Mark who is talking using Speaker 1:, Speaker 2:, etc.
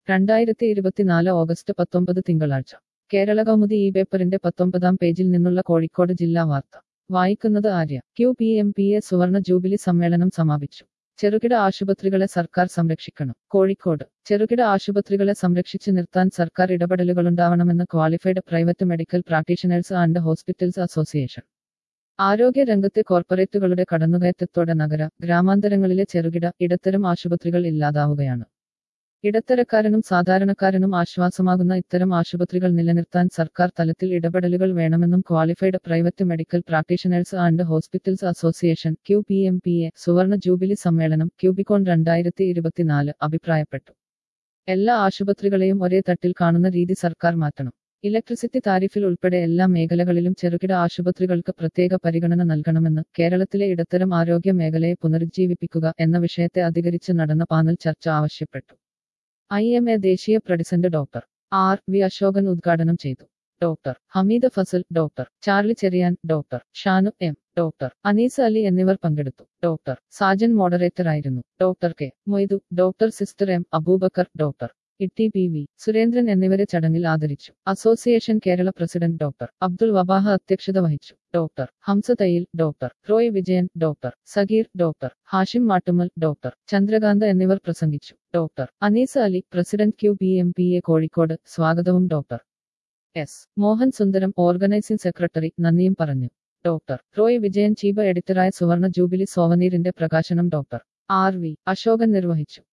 Speaker 1: രണ്ടായിരത്തി ഇരുപത്തിനാല് ഓഗസ്റ്റ് പത്തൊമ്പത് തിങ്കളാഴ്ച കേരള കൗമുദി ഈ പേപ്പറിന്റെ പത്തൊമ്പതാം പേജിൽ നിന്നുള്ള കോഴിക്കോട് ജില്ലാ വാർത്ത വായിക്കുന്നത് Arya Q P M P A സുവർണ ജൂബിലി സമ്മേളനം സമാപിച്ചു ചെറുകിട ആശുപത്രികളെ സർക്കാർ സംരക്ഷിക്കണം കോഴിക്കോട് ചെറുകിട ആശുപത്രികളെ സംരക്ഷിച്ചു നിർത്താൻ സർക്കാർ ഇടപെടലുകളുണ്ടാവണമെന്ന് qualified private medical practitioners and hospitals association ആരോഗ്യ രംഗത്തെ കോർപ്പറേറ്റുകളുടെ കടന്നുകയറ്റത്തോടെ നഗര ഗ്രാമാന്തരങ്ങളിലെ ചെറുകിട ഇടത്തരം ആശുപത്രികൾ ഇല്ലാതാവുകയാണ് ഇടത്തരക്കാരനും സാധാരണക്കാരനും ആശ്വാസമാകുന്ന ഇത്തരം ആശുപത്രികൾ നിലനിർത്താൻ സർക്കാർ തലത്തിൽ ഇടപെടലുകൾ വേണമെന്നും qualified private medical practitioners and hospitals association Q P M P A സുവർണ ജൂബിലി സമ്മേളനം ക്യൂബിക്കോൺ രണ്ടായിരത്തി ഇരുപത്തിനാല് അഭിപ്രായപ്പെട്ടു എല്ലാ ആശുപത്രികളെയും ഒരേ തട്ടിൽ കാണുന്ന രീതി സർക്കാർ മാറ്റണം ഇലക്ട്രിസിറ്റി താരിഫിൽ ഉൾപ്പെടെ എല്ലാ മേഖലകളിലും ചെറുകിട ആശുപത്രികൾക്ക് പ്രത്യേക പരിഗണന നൽകണമെന്ന് കേരളത്തിലെ ഇടത്തരം ആരോഗ്യ മേഖലയെ പുനരുജ്ജീവിപ്പിക്കുക എന്ന വിഷയത്തെ അധികരിച്ച് നടന്ന പാനൽ ചർച്ച ആവശ്യപ്പെട്ടു ഐ എം എ ദേശീയ president doctor R V Ashokan ഉദ്ഘാടനം ചെയ്തു doctor Hameed Fazal doctor Charlie Cherian doctor Shanu M doctor Anees Ali എന്നിവർ പങ്കെടുത്തു ഡോക്ടർ സാജൻ മോഡറേറ്റർ ആയിരുന്നു doctor K Moidu doctor sister M Abubacker doctor Itty P V Surendran എന്നിവരെ ചടങ്ങിൽ ആദരിച്ചു association Kerala president doctor Abdul Wahab അധ്യക്ഷത വഹിച്ചു doctor Hamsa Thayyil doctor Roy Vijayan doctor Sageer doctor Hashim Mattummal doctor Chandrakanth എന്നിവർ പ്രസംഗിച്ചു doctor Anees Ali president Q P M P A Kozhikode സ്വാഗതവും doctor S Mohan Sundaram organising secretary നന്ദിയും പറഞ്ഞു ഡോക്ടർ റോയ് വിജയൻ ചീഫ് എഡിറ്ററായ സുവർണ ജൂബിലി സോവനീറിന്റെ പ്രകാശനം ഡോക്ടർ ആർ വി അശോകൻ നിർവഹിച്ചു